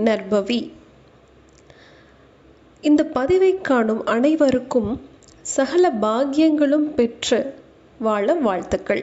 நற்பவி இந்த பதிவை காணும் அனைவருக்கும் சகல பாக்கியங்களும் பெற்று வாழ வாழ்த்துக்கள்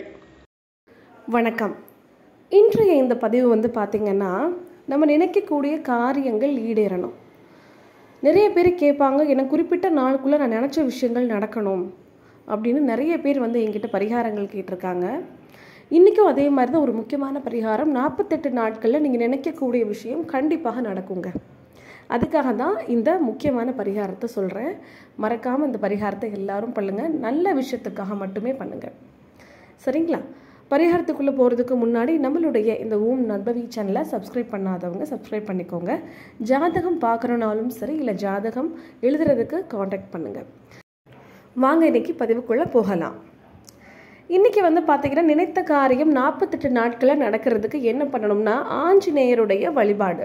வணக்கம் இன்றைய இந்த பதிவு வந்து பார்த்திங்கன்னா நம்ம நினைக்கக்கூடிய காரியங்கள் ஈடேறணும் நிறைய பேர் கேட்பாங்க எனக்கு குறிப்பிட்ட நாளுக்குள்ளே நான் நினச்ச விஷயங்கள் நடக்கணும் அப்படின்னு நிறைய பேர் வந்து என்கிட்ட பரிகாரங்கள் கேட்டிருக்காங்க இன்றைக்கும் அதே மாதிரி தான் ஒரு முக்கியமான பரிகாரம் நாற்பத்தெட்டு நாட்களில் நீங்கள் நினைக்கக்கூடிய விஷயம் கண்டிப்பாக நடக்குங்க அதுக்காக தான் இந்த முக்கியமான பரிகாரத்தை சொல்கிறேன் மறக்காமல் இந்த பரிகாரத்தை எல்லாரும் பண்ணுங்கள் நல்ல விஷயத்துக்காக மட்டுமே பண்ணுங்கள் சரிங்களா பரிகாரத்துக்குள்ளே போகிறதுக்கு முன்னாடி நம்மளுடைய இந்த ஓம் நட்பவி சேனலை சப்ஸ்கிரைப் பண்ணாதவங்க சப்ஸ்கிரைப் பண்ணிக்கோங்க ஜாதகம் பார்க்குறனாலும் சரி இல்லை ஜாதகம் எழுதுறதுக்கு காண்டாக்ட் பண்ணுங்கள் வாங்க இன்னைக்கு பதிவுக்குள்ளே போகலாம் இன்றைக்கி வந்து பார்த்திங்கன்னா நினைத்த காரியம் நாற்பத்தெட்டு நாட்களில் நடக்கிறதுக்கு என்ன பண்ணணும்னா ஆஞ்சநேயருடைய வழிபாடு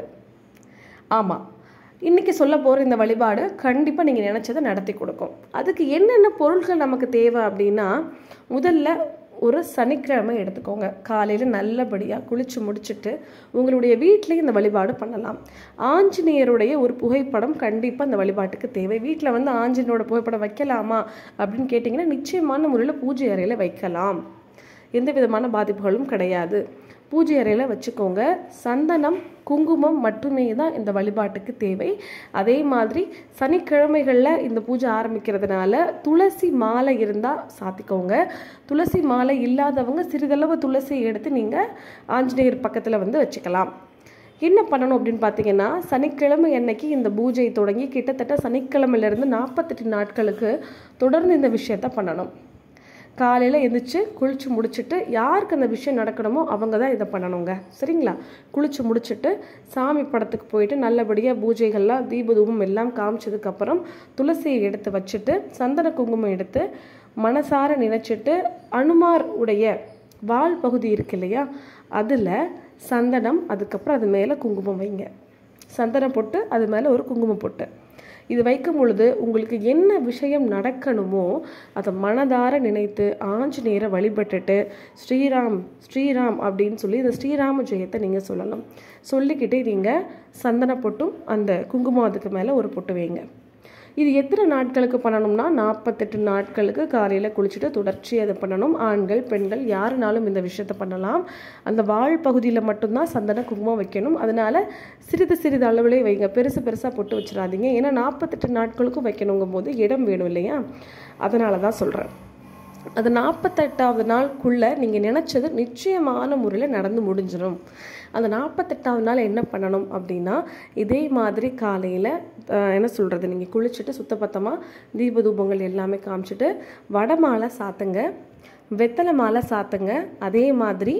ஆமாம் இன்றைக்கி சொல்ல போகிற இந்த வழிபாடு கண்டிப்பாக நீங்கள் நினச்சதை நடத்தி கொடுக்கும் அதுக்கு என்னென்ன பொருட்கள் நமக்கு தேவை அப்படின்னா முதல்ல ஒரு சனிக்கிழமை எடுத்துக்கோங்க காலையில் நல்லபடியாக குளித்து முடிச்சுட்டு உங்களுடைய வீட்டிலேயே இந்த வழிபாடு பண்ணலாம் ஆஞ்சநேயருடைய ஒரு புகைப்படம் கண்டிப்பாக இந்த வழிபாட்டுக்கு தேவை வீட்டில் வந்து ஆஞ்சநேயரோட புகைப்படம் வைக்கலாமா அப்படின்னு கேட்டிங்கன்னா நிச்சயமான முறையில் பூஜை அறையில் வைக்கலாம் எந்த விதமான பாதிப்புகளும் கிடையாது பூஜை அறையில் வச்சுக்கோங்க சந்தனம் குங்குமம் மட்டுமே தான் இந்த வழிபாட்டுக்கு தேவை அதே மாதிரி சனிக்கிழமைகளில் இந்த பூஜை ஆரம்பிக்கிறதுனால துளசி மாலை இருந்தால் சாத்திக்கோங்க துளசி மாலை இல்லாதவங்க சிறிதளவு துளசி எடுத்து நீங்கள் ஆஞ்சநேயர் பக்கத்தில் வந்து வச்சுக்கலாம் என்ன பண்ணணும் அப்படின்னு பார்த்தீங்கன்னா சனிக்கிழமை அன்னைக்கு இந்த பூஜை தொடங்கி கிட்டத்தட்ட சனிக்கிழமையிலேருந்து நாற்பத்தெட்டு நாட்களுக்கு தொடர்ந்து இந்த விஷயத்த பண்ணணும் காலையில் எழுந்திரிச்சு குளித்து முடிச்சுட்டு யாருக்கு அந்த விஷயம் நடக்கணுமோ அவங்க தான் இதை பண்ணணுங்க சரிங்களா குளித்து முடிச்சுட்டு சாமி படத்துக்கு போயிட்டு நல்லபடியாக பூஜைகள்லாம் தீப தூபம் எல்லாம் காமிச்சதுக்கப்புறம் துளசியை எடுத்து வச்சுட்டு சந்தன குங்குமம் எடுத்து மனசார நினச்சிட்டு அனுமார் உடைய வால் பகுதி இருக்கு இல்லையா அதில் சந்தனம் அதுக்கப்புறம் அது மேலே குங்குமம் வைங்க சந்தனம் போட்டு அது மேலே ஒரு குங்குமம் போட்டு இது வைக்கும் பொழுது உங்களுக்கு என்ன விஷயம் நடக்கணுமோ அதை மனதார நினைத்து ஆஞ்சநேயரை வழிபட்டுட்டு ஸ்ரீராம் ஸ்ரீராம் அப்படின்னு சொல்லி இந்த ஸ்ரீராம ஜெயத்தை நீங்கள் சொல்லலாம் சொல்லிக்கிட்டே நீங்கள் சந்தன பொட்டும் அந்த குங்குமம் அதுக்கு மேலே ஒரு பொட்டு வைங்க இது எத்தனை நாட்களுக்கு பண்ணணும்னா நாற்பத்தெட்டு நாட்களுக்கு காலையில் குளிச்சுட்டு தொடர்ச்சி அதை பண்ணணும் ஆண்கள் பெண்கள் யாருனாலும் இந்த விஷயத்த பண்ணலாம் அந்த வாழ் பகுதியில் மட்டும்தான் சந்தன குங்குமம் வைக்கணும் அதனால் சிறிது சிறிது அளவிலே வைங்க பெருசு பெருசாக போட்டு வச்சிடாதீங்க ஏன்னா நாற்பத்தெட்டு நாட்களுக்கும் வைக்கணுங்கும் போது இடம் வேணும் இல்லையா அதனால தான் சொல்கிறேன் அது நாற்பத்தெட்டாவது நாளுக்குள்ளே நீங்கள் நினச்சது நிச்சயமான முறையில் நடந்து முடிஞ்சிடும் அந்த நாற்பத்தெட்டாவது நாள் என்ன பண்ணணும் அப்படின்னா இதே மாதிரி காலையில் என்ன சொல்கிறது நீங்கள் குளிச்சுட்டு சுத்தபத்தமாக தீப தூபங்கள் எல்லாமே காமிச்சிட்டு வடை மாலை சாத்துங்க வெத்தலை மாலை சாத்துங்க அதே மாதிரி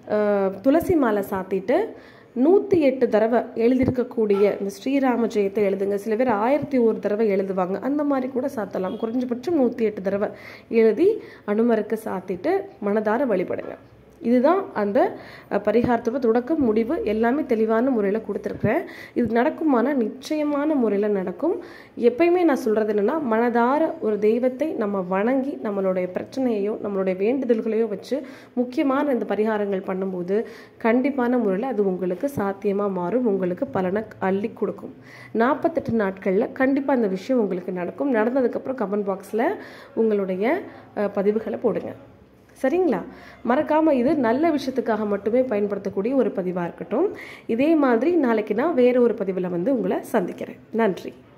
துளசி மாலை சாத்திட்டு நூற்றி எட்டு தடவை எழுதியிருக்கக்கூடிய இந்த ஸ்ரீராம ஜெயத்தை எழுதுங்க சில பேர் ஆயிரத்தி ஒரு தடவை எழுதுவாங்க அந்த மாதிரி கூட சாத்தலாம் குறைஞ்சபட்சம் நூற்றி எட்டு தடவை எழுதி அனுமருக்கு சாத்திட்டு மனதார வழிபடுங்க இதுதான் அந்த பரிகாரத்தோட தொடக்கம் முடிவு எல்லாமே தெளிவான முறையில் கொடுத்துருக்குறேன் இது நடக்குமானா நிச்சயமான முறையில் நடக்கும் எப்பயுமே நான் சொல்கிறது என்னென்னா மனதார ஒரு தெய்வத்தை நம்ம வணங்கி நம்மளுடைய பிரச்சனையையோ நம்மளுடைய வேண்டுதல்களையோ வச்சு முக்கியமான இந்த பரிகாரங்கள் பண்ணும்போது கண்டிப்பான முறையில் அது உங்களுக்கு சாத்தியமாக மாறும் உங்களுக்கு பலனை அள்ளி கொடுக்கும் நாற்பத்தெட்டு நாட்களில் கண்டிப்பாக அந்த விஷயம் உங்களுக்கு நடக்கும் நடந்ததுக்கப்புறம் கமெண்ட் பாக்ஸில் உங்களுடைய பதிவுகளை போடுங்க சரிங்களா மறக்காமல் இது நல்ல விஷயத்துக்காக மட்டுமே பயன்படுத்தக்கூடிய ஒரு பதிவாக இருக்கட்டும் இதே மாதிரி நாளைக்கு நான் வேறு ஒரு பதிவில் வந்து உங்களை சந்திக்கிறேன் நன்றி